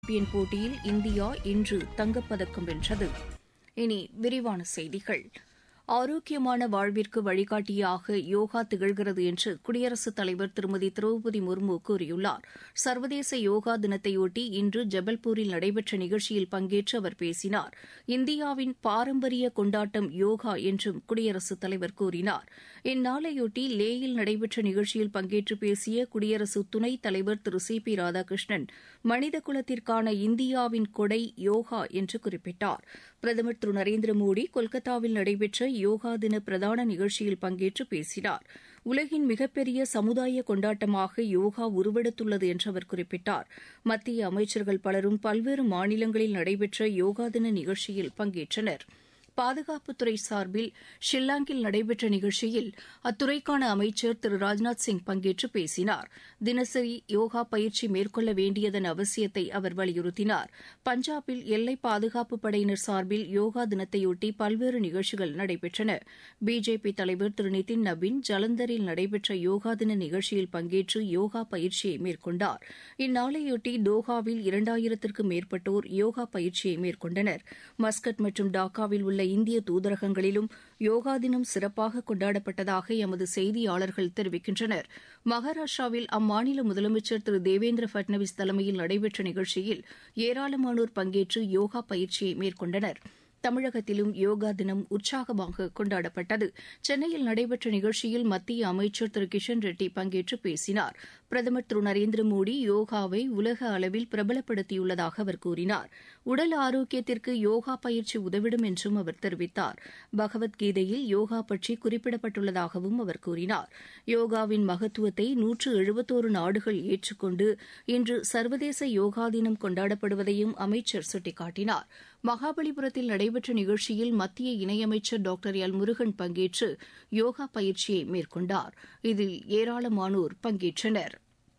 champion போட்டியில் India இன்று தங்கப்பதக்கம் வென்றது இனி விரிவான செய்திகள் ஆரோக்கியமான வாழ்விற்கு வழிகாட்டியாக யோகா திகழ்கிறது என்று குடியரசுத் தலைவர் திருமதி திரௌபதி முர்மு கூறியுள்ளார் சர்வதேச யோகா தினத்தையொட்டி இன்று ஜபல்பூரில் நடைபெற்ற நிகழ்ச்சியில் பங்கேற்று அவர் பேசினார் இந்தியாவின் பாரம்பரிய கொண்டாட்டம் யோகா என்றும் குடியரசுத் தலைவர் கூறினார் இந்நாளையொட்டி லேயில் நடைபெற்ற நிகழ்ச்சியில் பங்கேற்று பேசிய குடியரசு துணைத் தலைவர் திரு சி பி ராதாகிருஷ்ணன் மனித குலத்திற்கான இந்தியாவின் கொடை யோகா என்று குறிப்பிட்டார் பிரதமர் திரு நரேந்திர மோடி கொல்கத்தாவில் நடைபெற்ற யோகா தின பிரதான நிகழ்ச்சியில் பங்கேற்று பேசினார் உலகின் மிகப்பெரிய சமுதாய கொண்டாட்டமாக யோகா உருவெடுத்துள்ளது என்று அவர் குறிப்பிட்டார் மத்திய அமைச்சர்கள் பலரும் பல்வேறு மாநிலங்களில் நடைபெற்ற யோகா தின நிகழ்ச்சியில் பங்கேற்றனா் பாதுகாப்புத்துறை சார்பில் ஷில்லாங்கில் நடைபெற்ற நிகழ்ச்சியில் அத்துறைக்கான அமைச்சர் திரு ராஜ்நாத் சிங் பங்கேற்று பேசினார் தினசரி யோகா பயிற்சி மேற்கொள்ள வேண்டியதன் அவசியத்தை அவர் வலியுறுத்தினார் பஞ்சாபில் எல்லை பாதுகாப்பு படையினர் சார்பில் யோகா தினத்தையொட்டி பல்வேறு நிகழ்ச்சிகள் நடைபெற்றன பிஜேபி தலைவர் திரு நிதின் நபின் ஜலந்தரில் நடைபெற்ற யோகா தின நிகழ்ச்சியில் பங்கேற்று யோகா பயிற்சியை மேற்கொண்டார் இந்நாளையொட்டி தோஹாவில் இரண்டாயிரத்திற்கும் மேற்பட்டோர் யோகா பயிற்சியை மேற்கொண்டனர் மஸ்கட் மற்றும் டாக்காவில் உள்ள இந்திய தூதரகங்களிலும் யோகா தினம் சிறப்பாக கொண்டாடப்பட்டதாக எமது செய்தியாளர்கள் தெரிவிக்கின்றனர் மகாராஷ்டிராவில் அம்மாநில முதலமைச்சர் திரு தேவேந்திர பட்னவிஸ் தலைமையில் நடைபெற்ற நிகழ்ச்சியில் ஏராளமானோர் பங்கேற்று யோகா பயிற்சியை மேற்கொண்டனா் தமிழகத்திலும் யோகா தினம் உற்சாகமாக கொண்டாடப்பட்டது சென்னையில் நடைபெற்ற நிகழ்ச்சியில் மத்திய அமைச்சர் திரு கிஷன் ரெட்டி பங்கேற்று பேசினார் பிரதமர் திரு நரேந்திர மோடி யோகாவை உலக அளவில் பிரபலப்படுத்தியுள்ளதாக அவர் கூறினார் உடல் ஆரோக்கியத்திற்கு யோகா பயிற்சி உதவிடும் என்றும் அவர் தெரிவித்தார் பகவத்கீதையில் யோகா பற்றி குறிப்பிடப்பட்டுள்ளதாகவும் அவர் கூறினார் யோகாவின் மகத்துவத்தை நூற்று எழுபத்தோரு நாடுகள் ஏற்றுக்கொண்டு இன்று சர்வதேச யோகா தினம் கொண்டாடப்படுவதையும் அமைச்சர் சுட்டிக்காட்டினார் மகாபலிபுரத்தில் நடைபெற்ற நிகழ்ச்சியில் மத்திய இணையமைச்சர் டாக்டர் எல் முருகன் பங்கேற்று யோகா பயிற்சியை மேற்கொண்டார் இதில் ஏராளமானோர் பங்கேற்றனர்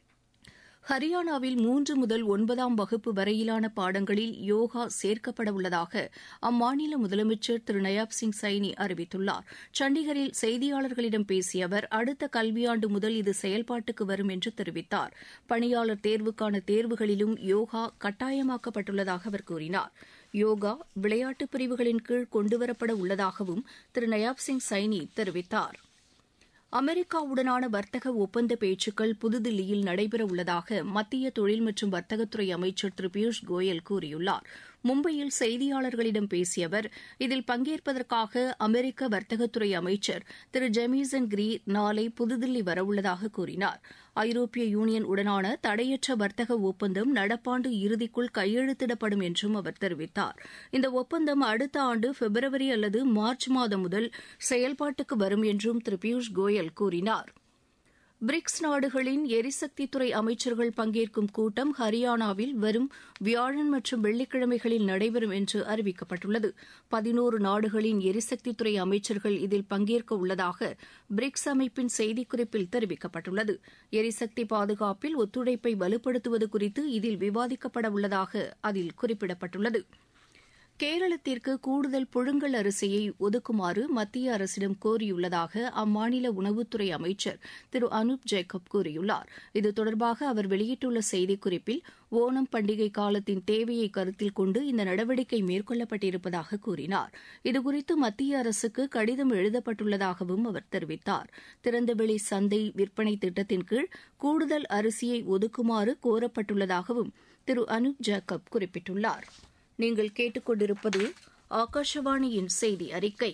ஹரியானாவில் மூன்று முதல் ஒன்பதாம் வகுப்பு வரையிலான பாடங்களில் யோகா சேர்க்கப்பட உள்ளதாக அம்மாநில முதலமைச்சர் திரு நயாப் சிங் சைனி அறிவித்துள்ளார் சண்டிகரில் செய்தியாளர்களிடம் பேசிய அவர் அடுத்த கல்வியாண்டு முதல் இது செயல்பாட்டுக்கு வரும் என்று தெரிவித்தார் பணியாளர் தேர்வுக்கான தேர்வுகளிலும் யோகா கட்டாயமாக்கப்பட்டுள்ளதாக அவர் கூறினார் யோகா விளையாட்டுப் பிரிவுகளின் கீழ் கொண்டுவரப்பட உள்ளதாகவும் திரு நயாப் சிங் சைனி தெரிவித்தார் அமெரிக்காவுடனான வர்த்தக ஒப்பந்த பேச்சுக்கள் புதுதில்லியில் நடைபெற உள்ளதாக மத்திய தொழில் மற்றும் வர்த்தகத்துறை அமைச்சர் திரு பியூஷ் கோயல் கூறியுள்ளார் மும்பையில் செய்தியாளர்களிடம் பேசிய அவர் இதில் பங்கேற்பதற்காக அமெரிக்க வர்த்தகத்துறை அமைச்சர் திரு ஜெமிசன் கிரீர் நாளை புதுதில்லி வரவுள்ளதாக கூறினார் ஐரோப்பிய யூனியன் உடனான தடையற்ற வர்த்தக ஒப்பந்தம் நடப்பாண்டு இறுதிக்குள் கையெழுத்திடப்படும் என்றும் அவர் தெரிவித்தார் இந்த ஒப்பந்தம் அடுத்த ஆண்டு பிப்ரவரி அல்லது மார்ச் மாதம் முதல் செயல்பாட்டுக்கு வரும் என்றும் திரு பியூஷ் கோயல் கூறினார் பிரிக்ஸ் நாடுகளின் எரிசக்தித்துறை அமைச்சர்கள் பங்கேற்கும் கூட்டம் ஹரியானாவில் வரும் வியாழன் மற்றும் வெள்ளிக்கிழமைகளில் நடைபெறும் என்று அறிவிக்கப்பட்டுள்ளது பதினோரு நாடுகளின் எரிசக்தித்துறை அமைச்சர்கள் இதில் பங்கேற்க உள்ளதாக பிரிக்ஸ் அமைப்பின் செய்திக்குறிப்பில் தெரிவிக்கப்பட்டுள்ளது எரிசக்தி பாதுகாப்பில் ஒத்துழைப்பை வலுப்படுத்துவது குறித்து இதில் விவாதிக்கப்பட உள்ளதாக அதில் குறிப்பிடப்பட்டுள்ளது கேரளத்திற்கு கூடுதல் புழுங்கல் அரிசியை ஒதுக்குமாறு மத்திய அரசிடம் கோரியுள்ளதாக அம்மாநில உணவுத்துறை அமைச்சர் திரு அனூப் ஜேக்கப் கூறியுள்ளார் இது தொடர்பாக அவர் வெளியிட்டுள்ள செய்திக்குறிப்பில் ஓணம் பண்டிகை காலத்தின் தேவையை கருத்தில் கொண்டு இந்த நடவடிக்கை மேற்கொள்ளப்பட்டிருப்பதாக கூறினார் இதுகுறித்து மத்திய அரசுக்கு கடிதம் எழுதப்பட்டுள்ளதாகவும் அவர் தெரிவித்தார் திறந்தவெளி சந்தை விற்பனை திட்டத்தின் கீழ் கூடுதல் அரிசியை ஒதுக்குமாறு கோரப்பட்டுள்ளதாகவும் திரு அனூப் ஜேக்கப் குறிப்பிட்டுள்ளார் நீங்கள் கேட்டுக்கொண்டிருப்பது ஆகாஷவாணியின் செய்தி அறிக்கை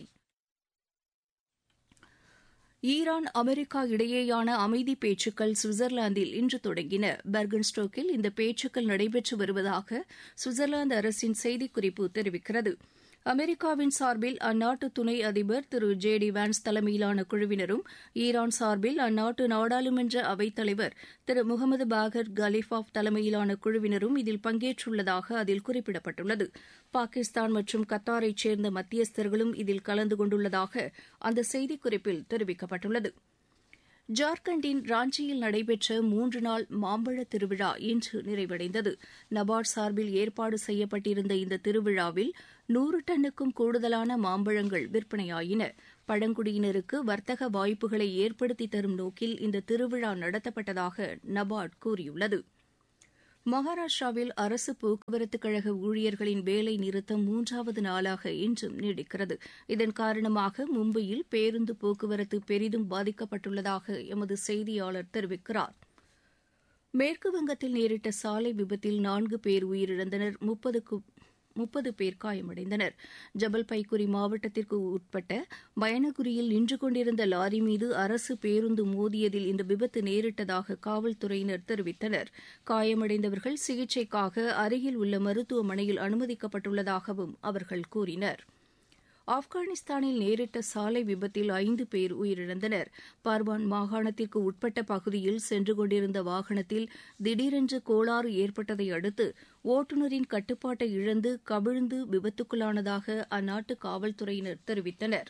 ஈரான் அமெரிக்கா இடையேயான அமைதி பேச்சுக்கள் சுவிட்சர்லாந்தில் இன்று தொடங்கின பெர்கன்ஸ்டோக்கில் இந்த பேச்சுக்கள் நடைபெற்று வருவதாக சுவிட்சர்லாந்து அரசின் செய்திக்குறிப்பு தெரிவிக்கிறது அமெரிக்காவின் சார்பில் அந்நாட்டு துணை அதிபர் திரு ஜே டி வான்ஸ் தலைமையிலான குழுவினரும் ஈரான் சார்பில் அந்நாட்டு நாடாளுமன்ற அவைத்தலைவர் திரு முகமது பாகர் கலிஃபாப் தலைமையிலான குழுவினரும் இதில் பங்கேற்றுள்ளதாக அதில் குறிப்பிடப்பட்டுள்ளது பாகிஸ்தான் மற்றும் கத்தாரைச் சேர்ந்த மத்தியஸ்தர்களும் இதில் கலந்து கொண்டுள்ளதாக அந்த செய்திக்குறிப்பில் தெரிவிக்கப்பட்டுள்ளது ஜார்க்கண்டின் ராஞ்சியில் நடைபெற்ற மூன்று நாள் மாம்பழ திருவிழா இன்று நிறைவடைந்தது நபார்ட் சார்பில் ஏற்பாடு செய்யப்பட்டிருந்த இந்த திருவிழாவில் நூறு டன்னுக்கும் கூடுதலான மாம்பழங்கள் விற்பனையாயின பழங்குடியினருக்கு வர்த்தக வாய்ப்புகளை ஏற்படுத்தி தரும் நோக்கில் இந்த திருவிழா நடத்தப்பட்டதாக நபார்ட் கூறியுள்ளது மகாராஷ்டிராவில் அரசு போக்குவரத்து கழக ஊழியர்களின் வேலை நிறுத்தம் மூன்றாவது நாளாக இன்றும் நீடிக்கிறது இதன் காரணமாக மும்பையில் பேருந்து போக்குவரத்து பெரிதும் பாதிக்கப்பட்டுள்ளதாக எமது செய்தியாளர் தெரிவிக்கிறார் மேற்கு வங்கத்தில் நேரிட்ட சாலை விபத்தில் நான்கு பேர் உயிரிழந்தனர் முப்பதுக்கு முப்பது பேர் காயமடைந்தனர் ஜபல்பைகுரி மாவட்டத்திற்கு உட்பட்ட பயணகுரியில் நின்று கொண்டிருந்த லாரி மீது அரசு பேருந்து மோதியதில் இந்த விபத்து நேரிட்டதாக காவல்துறையினர் தெரிவித்தனர் காயமடைந்தவர்கள் சிகிச்சைக்காக அருகில் உள்ள மருத்துவமனையில் அனுமதிக்கப்பட்டுள்ளதாகவும் அவர்கள் கூறினர் ஆப்கானிஸ்தானில் நேரிட்ட சாலை விபத்தில் ஐந்து பேர் உயிரிழந்தனர் பர்வான் மாகாணத்திற்கு உட்பட்ட பகுதியில் சென்று கொண்டிருந்த வாகனத்தில் திடீரென்று கோளாறு ஏற்பட்டதை அடுத்து ஓட்டுநரின் கட்டுப்பாட்டை இழந்து கவிழ்ந்து விபத்துக்குள்ளானதாக அந்நாட்டு காவல்துறையினர் தெரிவித்தனர்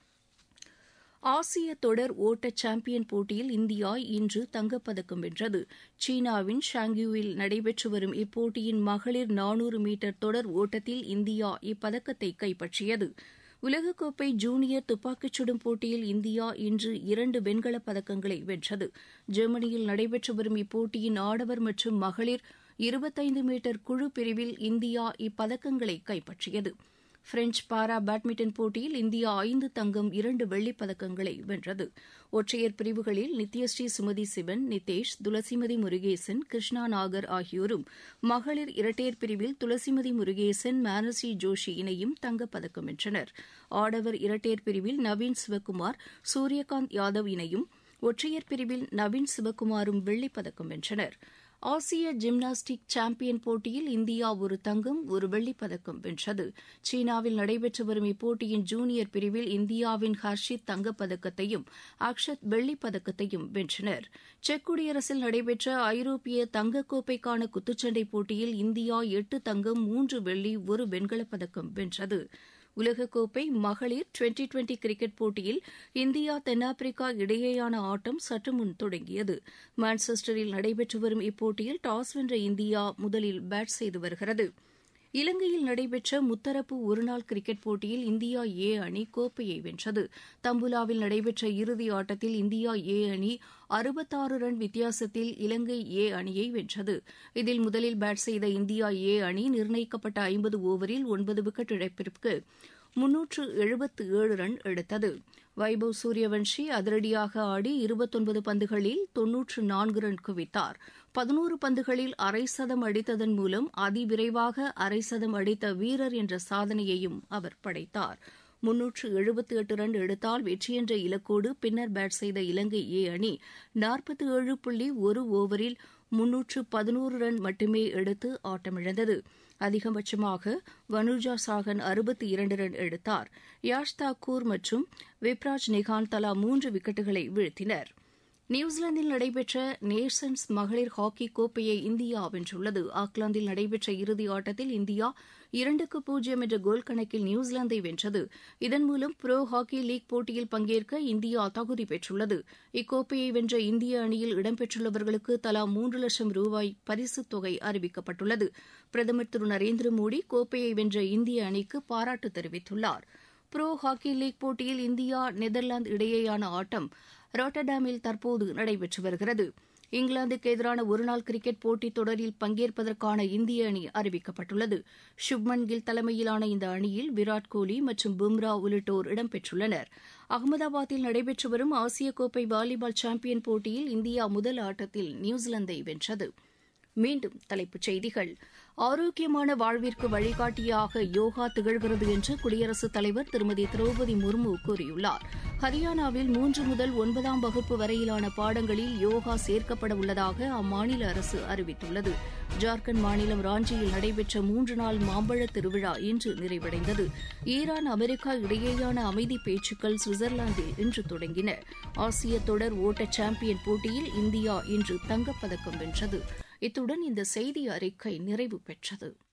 ஆசிய தொடர் ஓட்ட சாம்பியன் போட்டியில் இந்தியா இன்று தங்கப்பதக்கம் வென்றது சீனாவின் ஷாங்யூவில் நடைபெற்று வரும் இப்போட்டியின் மகளிர் நானூறு மீட்டர் தொடர் ஓட்டத்தில் இந்தியா இப்பதக்கத்தை கைப்பற்றியது உலகக்கோப்பை ஜூனியர் துப்பாக்கிச் சுடும் போட்டியில் இந்தியா இன்று இரண்டு வெண்கலப் பதக்கங்களை வென்றது ஜெர்மனியில் நடைபெற்று வரும் இப்போட்டியின் ஆடவர் மற்றும் மகளிர் இருபத்தைந்து மீட்டர் குழு பிரிவில் இந்தியா இப்பதக்கங்களை கைப்பற்றியது பிரெஞ்ச் பாரா பேட்மிண்டன் போட்டியில் இந்தியா ஐந்து தங்கம் இரண்டு வெள்ளிப் பதக்கங்களை வென்றது ஒற்றையர் பிரிவுகளில் நித்யஸ்ரீ சுமதி சிவன் நிதேஷ் துளசிமதி முருகேசன் கிருஷ்ணா நாகர் ஆகியோரும் மகளிர் இரட்டையர் பிரிவில் துளசிமதி முருகேசன் மானசி ஜோஷி இணையும் தங்கப்பதக்கம் வென்றனர் ஆடவர் இரட்டையர் பிரிவில் நவீன் சிவக்குமார் சூரியகாந்த் யாதவ் இணையும் ஒற்றையர் பிரிவில் நவீன் சிவக்குமாரும் வெள்ளிப் பதக்கம் வென்றனர் ஆசிய ஜிம்னாஸ்டிக் சாம்பியன் போட்டியில் இந்தியா ஒரு தங்கம் ஒரு வெள்ளிப் பதக்கம் வென்றது சீனாவில் நடைபெற்று வரும் இப்போட்டியின் ஜூனியர் பிரிவில் இந்தியாவின் ஹர்ஷித் தங்கப்பதக்கத்தையும் அக்ஷத் வெள்ளிப் பதக்கத்தையும் வென்றனர் செக் குடியரசில் நடைபெற்ற ஐரோப்பிய தங்கக்கோப்பைக்கான குத்துச்சண்டை போட்டியில் இந்தியா எட்டு தங்கம் மூன்று வெள்ளி ஒரு வெண்கலப் பதக்கம் வென்றது உலகக்கோப்பை மகளிர் டுவெண்டி டுவெண்டி கிரிக்கெட் போட்டியில் இந்தியா தென்னாப்பிரிக்கா இடையேயான ஆட்டம் சற்று முன் தொடங்கியது மான்செஸ்டரில் நடைபெற்று வரும் இப்போட்டியில் டாஸ் வென்ற இந்தியா முதலில் பேட் செய்து வருகிறது இலங்கையில் நடைபெற்ற முத்தரப்பு ஒருநாள் கிரிக்கெட் போட்டியில் இந்தியா ஏ அணி கோப்பையை வென்றது தம்புலாவில் நடைபெற்ற இறுதி ஆட்டத்தில் இந்தியா ஏ அணி அறுபத்தாறு ரன் வித்தியாசத்தில் இலங்கை ஏ அணியை வென்றது இதில் முதலில் பேட் செய்த இந்தியா ஏ அணி நிர்ணயிக்கப்பட்ட ஐம்பது ஓவரில் ஒன்பது விக்கெட் இழப்பிற்கு முன்னூற்று எழுபத்து ஏழு ரன் எடுத்தது வைபவ் சூரியவன்ஷி அதிரடியாக ஆடி இருபத்தொன்பது பந்துகளில் தொன்னூற்று நான்கு ரன் குவித்தார் பதினோரு பந்துகளில் அரை சதம் அடித்ததன் மூலம் அதிவிரைவாக அரை சதம் அடித்த வீரர் என்ற சாதனையையும் அவர் படைத்தார் முன்னூற்று எழுபத்தி எட்டு ரன் எடுத்தால் வெற்றி என்ற இலக்கோடு பின்னர் பேட் செய்த இலங்கை ஏ அணி நாற்பத்தி ஏழு புள்ளி ஒரு ஓவரில் முன்னூற்று பதினோரு ரன் மட்டுமே எடுத்து ஆட்டமிழந்தது அதிகபட்சமாக வனுஜா சாகன் அறுபத்தி இரண்டு ரன் எடுத்தார் யாஷ் தாக்கூர் மற்றும் விப்ராஜ் நிகான் தலா மூன்று விக்கெட்டுகளை வீழ்த்தினர் நியூசிலாந்தில் நடைபெற்ற நேஷன்ஸ் மகளிர் ஹாக்கி கோப்பையை இந்தியா வென்றுள்ளது ஆக்லாந்தில் நடைபெற்ற இறுதி ஆட்டத்தில் இந்தியா இரண்டுக்கு பூஜ்ஜியம் என்ற கோல் கணக்கில் நியூசிலாந்தை வென்றது இதன் மூலம் புரோ ஹாக்கி லீக் போட்டியில் பங்கேற்க இந்தியா தகுதி பெற்றுள்ளது இக்கோப்பையை வென்ற இந்திய அணியில் இடம்பெற்றுள்ளவர்களுக்கு தலா மூன்று லட்சம் ரூபாய் பரிசுத் தொகை அறிவிக்கப்பட்டுள்ளது பிரதமர் திரு நரேந்திர மோடி கோப்பையை வென்ற இந்திய அணிக்கு பாராட்டு தெரிவித்துள்ளார் புரோ ஹாக்கி லீக் போட்டியில் இந்தியா நெதர்லாந்து இடையேயான ஆட்டம் ராட்டர்டாமில் தற்போது நடைபெற்று வருகிறது இங்கிலாந்துக்கு எதிரான ஒருநாள் கிரிக்கெட் போட்டித் தொடரில் பங்கேற்பதற்கான இந்திய அணி அறிவிக்கப்பட்டுள்ளது சுப்மன் கில் தலைமையிலான இந்த அணியில் விராட் கோலி மற்றும் பும்ரா உள்ளிட்டோர் இடம்பெற்றுள்ளனர் அகமதாபாத்தில் நடைபெற்று வரும் ஆசிய கோப்பை வாலிபால் சாம்பியன் போட்டியில் இந்தியா முதல் ஆட்டத்தில் நியூசிலாந்தை வென்றது மீண்டும் தலைப்புச் செய்திகள் ஆரோக்கியமான வாழ்விற்கு வழிகாட்டியாக யோகா திகழ்கிறது என்று குடியரசுத் தலைவர் திருமதி திரௌபதி முர்மு கூறியுள்ளார் ஹரியானாவில் மூன்று முதல் ஒன்பதாம் வகுப்பு வரையிலான பாடங்களில் யோகா சேர்க்கப்பட உள்ளதாக அம்மாநில அரசு அறிவித்துள்ளது ஜார்க்கண்ட் மாநிலம் ராஞ்சியில் நடைபெற்ற மூன்று நாள் மாம்பழ திருவிழா இன்று நிறைவடைந்தது ஈரான் அமெரிக்கா இடையேயான அமைதி பேச்சுக்கள் சுவிட்சர்லாந்தில் இன்று தொடங்கின ஆசிய தொடர் ஓட்ட சாம்பியன் போட்டியில் இந்தியா இன்று தங்கப்பதக்கம் வென்றது இத்துடன் இந்த செய்தி அறிக்கை நிறைவு பெற்றது